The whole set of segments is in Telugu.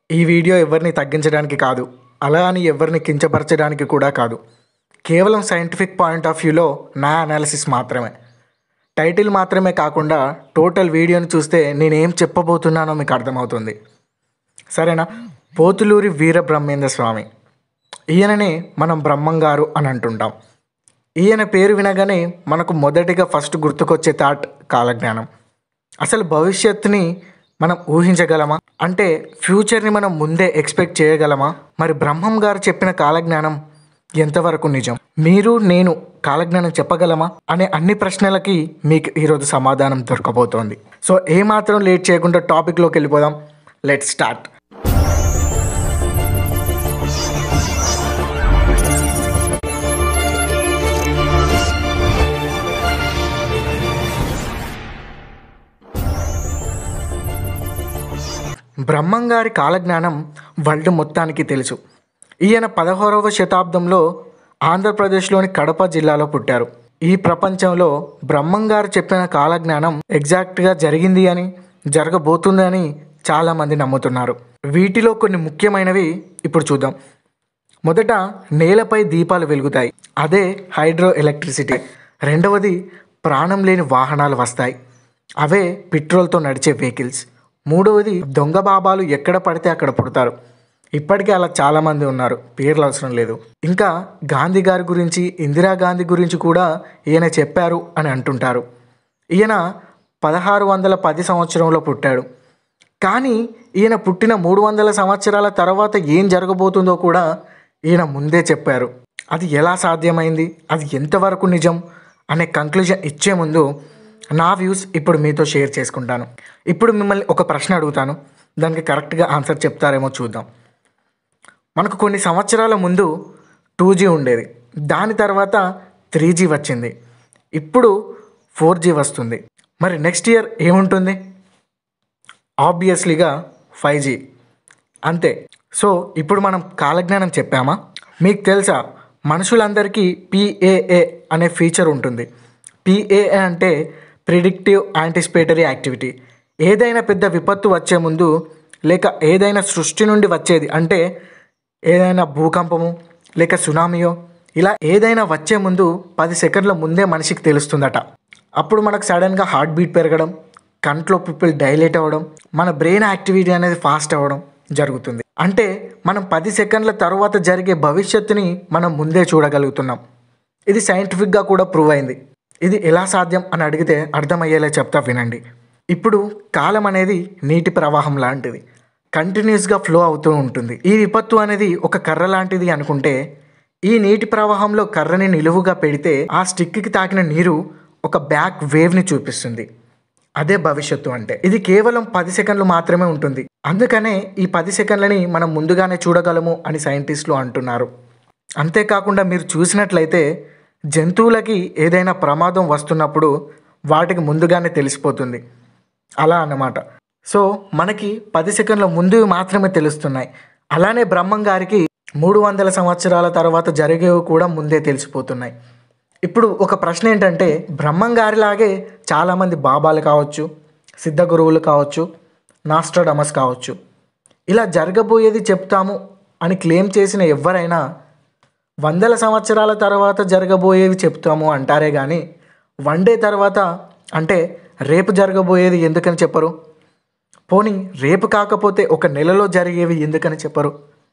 ఈ వీడియో ఎవరిని తగ్గించడానికి కాదు అలా అని ఎవరిని కించపరచడానికి కూడా కాదు కేవలం సైంటిఫిక్ పాయింట్ ఆఫ్ వ్యూలో నా అనాలిసిస్ మాత్రమే టైటిల్ మాత్రమే కాకుండా టోటల్ వీడియోని చూస్తే నేనేం చెప్పబోతున్నానో మీకు అర్థమవుతుంది సరేనా పోతులూరి వీర బ్రహ్మేంద్ర స్వామి ఈయననే మనం బ్రహ్మంగారు అని అంటుంటాం ఈయన పేరు వినగానే మనకు మొదటిగా ఫస్ట్ గుర్తుకొచ్చే థాట్ కాలజ్ఞానం అసలు భవిష్యత్తుని మనం ఊహించగలమా అంటే ఫ్యూచర్ని మనం ముందే ఎక్స్పెక్ట్ చేయగలమా మరి బ్రహ్మం గారు చెప్పిన కాలజ్ఞానం ఎంతవరకు నిజం మీరు నేను కాలజ్ఞానం చెప్పగలమా అనే అన్ని ప్రశ్నలకి మీకు ఈరోజు సమాధానం దొరకబోతోంది సో ఏమాత్రం లేట్ చేయకుండా టాపిక్లోకి వెళ్ళిపోదాం లెట్ స్టార్ట్ బ్రహ్మంగారి కాలజ్ఞానం వరల్డ్ మొత్తానికి తెలుసు ఈయన పదహారవ శతాబ్దంలో ఆంధ్రప్రదేశ్లోని కడప జిల్లాలో పుట్టారు ఈ ప్రపంచంలో బ్రహ్మంగారు చెప్పిన కాలజ్ఞానం ఎగ్జాక్ట్గా జరిగింది అని జరగబోతుంది అని చాలామంది నమ్ముతున్నారు వీటిలో కొన్ని ముఖ్యమైనవి ఇప్పుడు చూద్దాం మొదట నేలపై దీపాలు వెలుగుతాయి అదే హైడ్రో ఎలక్ట్రిసిటీ రెండవది ప్రాణం లేని వాహనాలు వస్తాయి అవే పెట్రోల్తో నడిచే వెహికల్స్ మూడవది దొంగ బాబాలు ఎక్కడ పడితే అక్కడ పుడతారు ఇప్పటికే అలా చాలామంది ఉన్నారు పేర్లు అవసరం లేదు ఇంకా గాంధీ గారి గురించి ఇందిరాగాంధీ గురించి కూడా ఈయన చెప్పారు అని అంటుంటారు ఈయన పదహారు వందల పది సంవత్సరంలో పుట్టాడు కానీ ఈయన పుట్టిన మూడు వందల సంవత్సరాల తర్వాత ఏం జరగబోతుందో కూడా ఈయన ముందే చెప్పారు అది ఎలా సాధ్యమైంది అది ఎంతవరకు నిజం అనే కంక్లూజన్ ఇచ్చే ముందు నా వ్యూస్ ఇప్పుడు మీతో షేర్ చేసుకుంటాను ఇప్పుడు మిమ్మల్ని ఒక ప్రశ్న అడుగుతాను దానికి కరెక్ట్గా ఆన్సర్ చెప్తారేమో చూద్దాం మనకు కొన్ని సంవత్సరాల ముందు టూ జీ ఉండేది దాని తర్వాత త్రీ జీ వచ్చింది ఇప్పుడు ఫోర్ జీ వస్తుంది మరి నెక్స్ట్ ఇయర్ ఏముంటుంది ఆబ్వియస్లీగా ఫైవ్ జీ అంతే సో ఇప్పుడు మనం కాలజ్ఞానం చెప్పామా మీకు తెలుసా మనుషులందరికీ పిఏఏ అనే ఫీచర్ ఉంటుంది పిఏఏ అంటే ప్రిడిక్టివ్ యాంటిసిపేటరీ యాక్టివిటీ ఏదైనా పెద్ద విపత్తు వచ్చే ముందు లేక ఏదైనా సృష్టి నుండి వచ్చేది అంటే ఏదైనా భూకంపము లేక సునామీయో ఇలా ఏదైనా వచ్చే ముందు పది సెకండ్ల ముందే మనిషికి తెలుస్తుందట అప్పుడు మనకు సడన్గా హార్ట్ బీట్ పెరగడం కంట్లో పిప్పులు డైలేట్ అవ్వడం మన బ్రెయిన్ యాక్టివిటీ అనేది ఫాస్ట్ అవ్వడం జరుగుతుంది అంటే మనం పది సెకండ్ల తర్వాత జరిగే భవిష్యత్తుని మనం ముందే చూడగలుగుతున్నాం ఇది సైంటిఫిక్గా కూడా ప్రూవ్ అయింది ఇది ఎలా సాధ్యం అని అడిగితే అర్థమయ్యేలా చెప్తా వినండి ఇప్పుడు కాలం అనేది నీటి ప్రవాహం లాంటిది కంటిన్యూస్గా ఫ్లో అవుతూ ఉంటుంది ఈ విపత్తు అనేది ఒక కర్ర లాంటిది అనుకుంటే ఈ నీటి ప్రవాహంలో కర్రని నిలువుగా పెడితే ఆ స్టిక్కి తాకిన నీరు ఒక బ్యాక్ వేవ్ని చూపిస్తుంది అదే భవిష్యత్తు అంటే ఇది కేవలం పది సెకండ్లు మాత్రమే ఉంటుంది అందుకనే ఈ పది సెకండ్లని మనం ముందుగానే చూడగలము అని సైంటిస్టులు అంటున్నారు అంతేకాకుండా మీరు చూసినట్లయితే జంతువులకి ఏదైనా ప్రమాదం వస్తున్నప్పుడు వాటికి ముందుగానే తెలిసిపోతుంది అలా అన్నమాట సో మనకి పది సెకండ్ల ముందు మాత్రమే తెలుస్తున్నాయి అలానే బ్రహ్మం గారికి మూడు వందల సంవత్సరాల తర్వాత జరిగేవి కూడా ముందే తెలిసిపోతున్నాయి ఇప్పుడు ఒక ప్రశ్న ఏంటంటే బ్రహ్మం గారిలాగే చాలామంది బాబాలు కావచ్చు సిద్ధ గురువులు కావచ్చు నాస్ట్రడమస్ కావచ్చు ఇలా జరగబోయేది చెప్తాము అని క్లెయిమ్ చేసిన ఎవరైనా వందల సంవత్సరాల తర్వాత జరగబోయేవి చెప్తాము అంటారే కానీ వన్ డే తర్వాత అంటే రేపు జరగబోయేది ఎందుకని చెప్పరు పోనీ రేపు కాకపోతే ఒక నెలలో జరిగేవి ఎందుకని చెప్పరు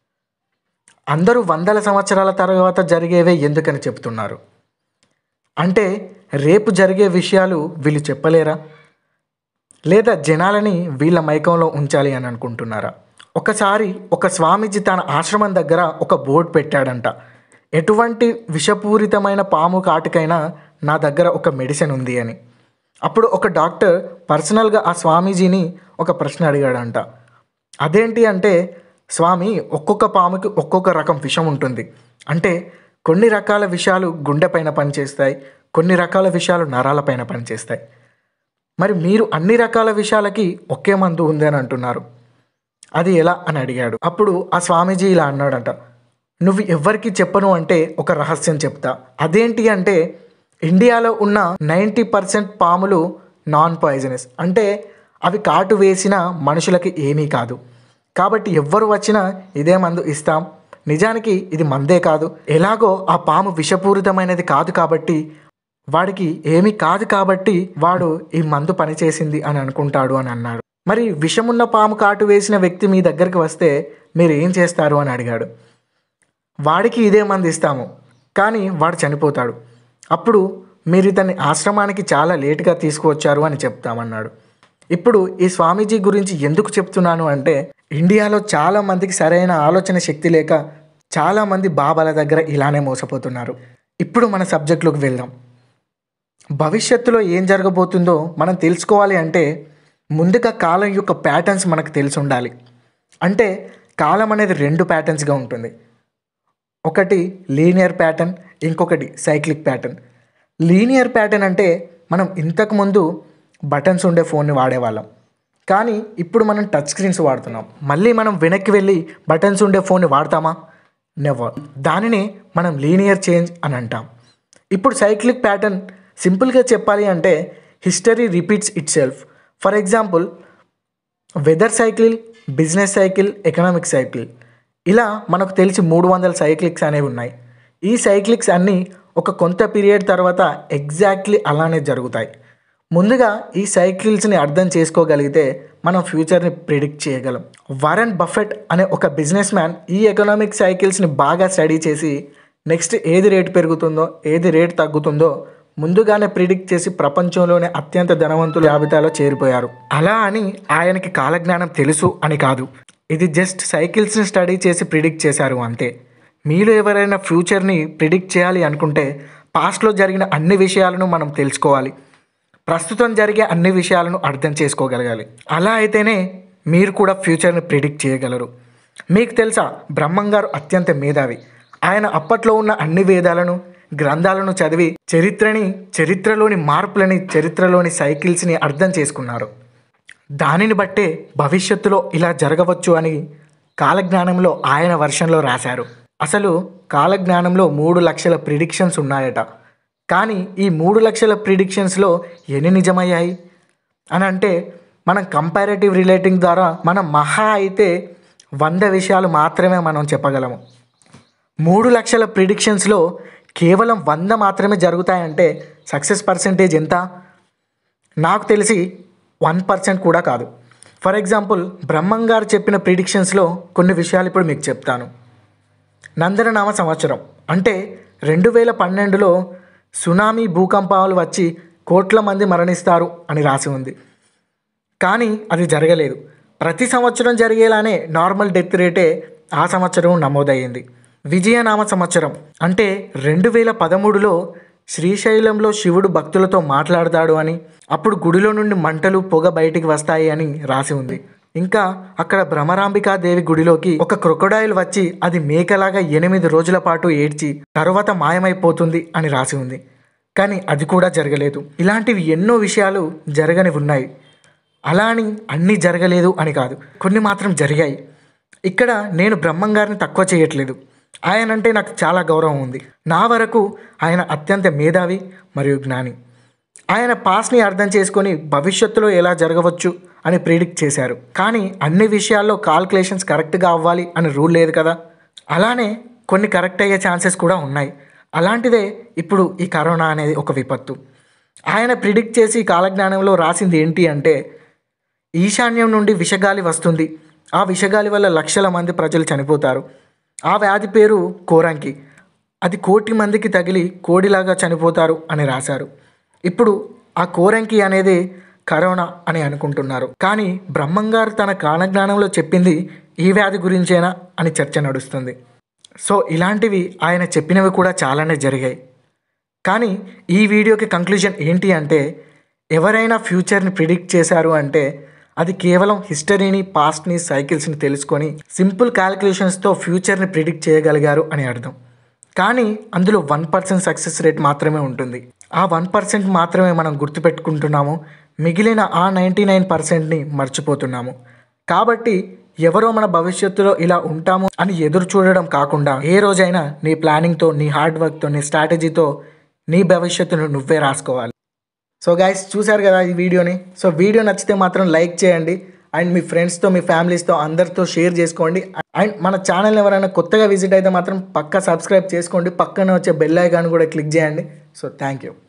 అందరూ వందల సంవత్సరాల తర్వాత జరిగేవే ఎందుకని చెప్తున్నారు అంటే రేపు జరిగే విషయాలు వీళ్ళు చెప్పలేరా లేదా జనాలని వీళ్ళ మైకంలో ఉంచాలి అని అనుకుంటున్నారా ఒకసారి ఒక స్వామీజీ తన ఆశ్రమం దగ్గర ఒక బోర్డు పెట్టాడంట ఎటువంటి విషపూరితమైన పాము కాటుకైనా నా దగ్గర ఒక మెడిసిన్ ఉంది అని అప్పుడు ఒక డాక్టర్ పర్సనల్గా ఆ స్వామీజీని ఒక ప్రశ్న అడిగాడంట అదేంటి అంటే స్వామి ఒక్కొక్క పాముకి ఒక్కొక్క రకం విషం ఉంటుంది అంటే కొన్ని రకాల విషయాలు గుండె పైన పనిచేస్తాయి కొన్ని రకాల విషయాలు నరాల పైన పనిచేస్తాయి మరి మీరు అన్ని రకాల విషయాలకి ఒకే మందు ఉంది అని అంటున్నారు అది ఎలా అని అడిగాడు అప్పుడు ఆ స్వామీజీ ఇలా అన్నాడంట నువ్వు ఎవ్వరికి చెప్పను అంటే ఒక రహస్యం చెప్తా అదేంటి అంటే ఇండియాలో ఉన్న నైంటీ పర్సెంట్ పాములు నాన్ పాయిజనస్ అంటే అవి కాటు వేసిన మనుషులకి ఏమీ కాదు కాబట్టి ఎవ్వరు వచ్చినా ఇదే మందు ఇస్తాం నిజానికి ఇది మందే కాదు ఎలాగో ఆ పాము విషపూరితమైనది కాదు కాబట్టి వాడికి ఏమీ కాదు కాబట్టి వాడు ఈ మందు పనిచేసింది అని అనుకుంటాడు అని అన్నాడు మరి విషమున్న పాము కాటు వేసిన వ్యక్తి మీ దగ్గరికి వస్తే మీరు ఏం చేస్తారు అని అడిగాడు వాడికి ఇదే మంది ఇస్తాము కానీ వాడు చనిపోతాడు అప్పుడు మీరు ఇతన్ని ఆశ్రమానికి చాలా లేటుగా తీసుకువచ్చారు అని చెప్తామన్నాడు ఇప్పుడు ఈ స్వామీజీ గురించి ఎందుకు చెప్తున్నాను అంటే ఇండియాలో చాలా మందికి సరైన ఆలోచన శక్తి లేక చాలామంది బాబాల దగ్గర ఇలానే మోసపోతున్నారు ఇప్పుడు మన సబ్జెక్టులోకి వెళ్దాం భవిష్యత్తులో ఏం జరగబోతుందో మనం తెలుసుకోవాలి అంటే ముందుగా కాలం యొక్క ప్యాటర్న్స్ మనకు తెలిసి ఉండాలి అంటే కాలం అనేది రెండు ప్యాటర్న్స్గా ఉంటుంది ఒకటి లీనియర్ ప్యాటర్న్ ఇంకొకటి సైక్లిక్ ప్యాటర్న్ లీనియర్ ప్యాటర్న్ అంటే మనం ఇంతకుముందు బటన్స్ ఉండే ఫోన్ని వాడేవాళ్ళం కానీ ఇప్పుడు మనం టచ్ స్క్రీన్స్ వాడుతున్నాం మళ్ళీ మనం వెనక్కి వెళ్ళి బటన్స్ ఉండే ఫోన్ని వాడతామా నెవర్ దానిని మనం లీనియర్ చేంజ్ అని అంటాం ఇప్పుడు సైక్లిక్ ప్యాటర్న్ సింపుల్గా చెప్పాలి అంటే history repeats itself for example weather cycle business cycle economic cycle ఇలా మనకు తెలిసి మూడు వందల సైక్లిక్స్ అనేవి ఉన్నాయి ఈ సైక్లిక్స్ అన్నీ ఒక కొంత పీరియడ్ తర్వాత ఎగ్జాక్ట్లీ అలానే జరుగుతాయి ముందుగా ఈ సైకిల్స్ని అర్థం చేసుకోగలిగితే మనం ఫ్యూచర్ని ప్రిడిక్ట్ చేయగలం వారెన్ బఫెట్ అనే ఒక బిజినెస్ మ్యాన్ ఈ ఎకనామిక్ సైకిల్స్ని బాగా స్టడీ చేసి నెక్స్ట్ ఏది రేటు పెరుగుతుందో ఏది రేటు తగ్గుతుందో ముందుగానే ప్రిడిక్ట్ చేసి ప్రపంచంలోనే అత్యంత ధనవంతుల జాబితాలో చేరిపోయారు అలా అని ఆయనకి కాలజ్ఞానం తెలుసు అని కాదు ఇది జస్ట్ సైకిల్స్ని స్టడీ చేసి ప్రిడిక్ట్ చేశారు అంతే మీలో ఎవరైనా ఫ్యూచర్ని ప్రిడిక్ట్ చేయాలి అనుకుంటే పాస్ట్లో జరిగిన అన్ని విషయాలను మనం తెలుసుకోవాలి ప్రస్తుతం జరిగే అన్ని విషయాలను అర్థం చేసుకోగలగాలి అలా అయితేనే మీరు కూడా ఫ్యూచర్ని ప్రిడిక్ట్ చేయగలరు మీకు తెలుసా బ్రహ్మం గారు అత్యంత మేధావి ఆయన అప్పట్లో ఉన్న అన్ని వేదాలను గ్రంథాలను చదివి చరిత్రని చరిత్రలోని మార్పులని చరిత్రలోని సైకిల్స్ని అర్థం చేసుకున్నారు దానిని బట్టే భవిష్యత్తులో ఇలా జరగవచ్చు అని కాలజ్ఞానంలో ఆయన వర్షన్లో రాశారు అసలు కాలజ్ఞానంలో మూడు లక్షల ప్రిడిక్షన్స్ ఉన్నాయట కానీ ఈ మూడు లక్షల ప్రిడిక్షన్స్లో ఎన్ని నిజమయ్యాయి అని అంటే మనం కంపారేటివ్ రిలేటింగ్ ద్వారా మనం మహా అయితే వంద విషయాలు మాత్రమే మనం చెప్పగలము మూడు లక్షల ప్రిడిక్షన్స్లో కేవలం వంద మాత్రమే జరుగుతాయంటే సక్సెస్ పర్సంటేజ్ ఎంత నాకు తెలిసి వన్ పర్సెంట్ కూడా కాదు ఫర్ ఎగ్జాంపుల్ బ్రహ్మం గారు చెప్పిన ప్రిడిక్షన్స్లో కొన్ని విషయాలు ఇప్పుడు మీకు చెప్తాను నందననామ సంవత్సరం అంటే రెండు వేల పన్నెండులో సునామీ భూకంపాలు వచ్చి కోట్ల మంది మరణిస్తారు అని రాసి ఉంది కానీ అది జరగలేదు ప్రతి సంవత్సరం జరిగేలానే నార్మల్ డెత్ రేటే ఆ సంవత్సరం నమోదయ్యింది విజయనామ సంవత్సరం అంటే రెండు వేల పదమూడులో శ్రీశైలంలో శివుడు భక్తులతో మాట్లాడతాడు అని అప్పుడు గుడిలో నుండి మంటలు పొగ బయటికి వస్తాయి అని రాసి ఉంది ఇంకా అక్కడ భ్రమరాంబికాదేవి గుడిలోకి ఒక క్రొకొడైల్ వచ్చి అది మేకలాగా ఎనిమిది రోజుల పాటు ఏడ్చి తర్వాత మాయమైపోతుంది అని రాసి ఉంది కానీ అది కూడా జరగలేదు ఇలాంటివి ఎన్నో విషయాలు జరగని ఉన్నాయి అలా అని అన్నీ జరగలేదు అని కాదు కొన్ని మాత్రం జరిగాయి ఇక్కడ నేను బ్రహ్మం గారిని తక్కువ చేయట్లేదు ఆయన అంటే నాకు చాలా గౌరవం ఉంది నా వరకు ఆయన అత్యంత మేధావి మరియు జ్ఞాని ఆయన పాస్ని అర్థం చేసుకొని భవిష్యత్తులో ఎలా జరగవచ్చు అని ప్రిడిక్ట్ చేశారు కానీ అన్ని విషయాల్లో కాల్కులేషన్స్ కరెక్ట్గా అవ్వాలి అని రూల్ లేదు కదా అలానే కొన్ని కరెక్ట్ అయ్యే ఛాన్సెస్ కూడా ఉన్నాయి అలాంటిదే ఇప్పుడు ఈ కరోనా అనేది ఒక విపత్తు ఆయన ప్రిడిక్ట్ చేసి కాలజ్ఞానంలో రాసింది ఏంటి అంటే ఈశాన్యం నుండి విషగాలి వస్తుంది ఆ విషగాలి వల్ల లక్షల మంది ప్రజలు చనిపోతారు ఆ వ్యాధి పేరు కోరంకి అది కోటి మందికి తగిలి కోడిలాగా చనిపోతారు అని రాశారు ఇప్పుడు ఆ కోరంకి అనేది కరోనా అని అనుకుంటున్నారు కానీ బ్రహ్మంగారు తన కాలజ్ఞానంలో చెప్పింది ఈ వ్యాధి గురించేనా అని చర్చ నడుస్తుంది సో ఇలాంటివి ఆయన చెప్పినవి కూడా చాలానే జరిగాయి కానీ ఈ వీడియోకి కంక్లూజన్ ఏంటి అంటే ఎవరైనా ఫ్యూచర్ని ప్రిడిక్ట్ చేశారు అంటే అది కేవలం హిస్టరీని పాస్ట్ని సైకిల్స్ని తెలుసుకొని సింపుల్ క్యాలిక్యులేషన్స్తో ఫ్యూచర్ని ప్రిడిక్ట్ చేయగలిగారు అని అర్థం కానీ అందులో వన్ పర్సెంట్ సక్సెస్ రేట్ మాత్రమే ఉంటుంది ఆ వన్ పర్సెంట్ మాత్రమే మనం గుర్తుపెట్టుకుంటున్నాము మిగిలిన ఆ నైంటీ నైన్ పర్సెంట్ని మర్చిపోతున్నాము కాబట్టి ఎవరో మన భవిష్యత్తులో ఇలా ఉంటాము అని ఎదురు చూడడం కాకుండా ఏ రోజైనా నీ ప్లానింగ్తో నీ హార్డ్ వర్క్తో నీ స్ట్రాటజీతో నీ భవిష్యత్తును నువ్వే రాసుకోవాలి సో గైస్ చూశారు కదా ఈ వీడియోని సో వీడియో నచ్చితే మాత్రం లైక్ చేయండి అండ్ మీ ఫ్రెండ్స్తో మీ ఫ్యామిలీస్తో అందరితో షేర్ చేసుకోండి అండ్ మన ఛానల్ ఎవరైనా కొత్తగా విజిట్ అయితే మాత్రం పక్కా సబ్స్క్రైబ్ చేసుకోండి పక్కన వచ్చే బెల్ ఐకాన్ కూడా క్లిక్ చేయండి సో థ్యాంక్ యూ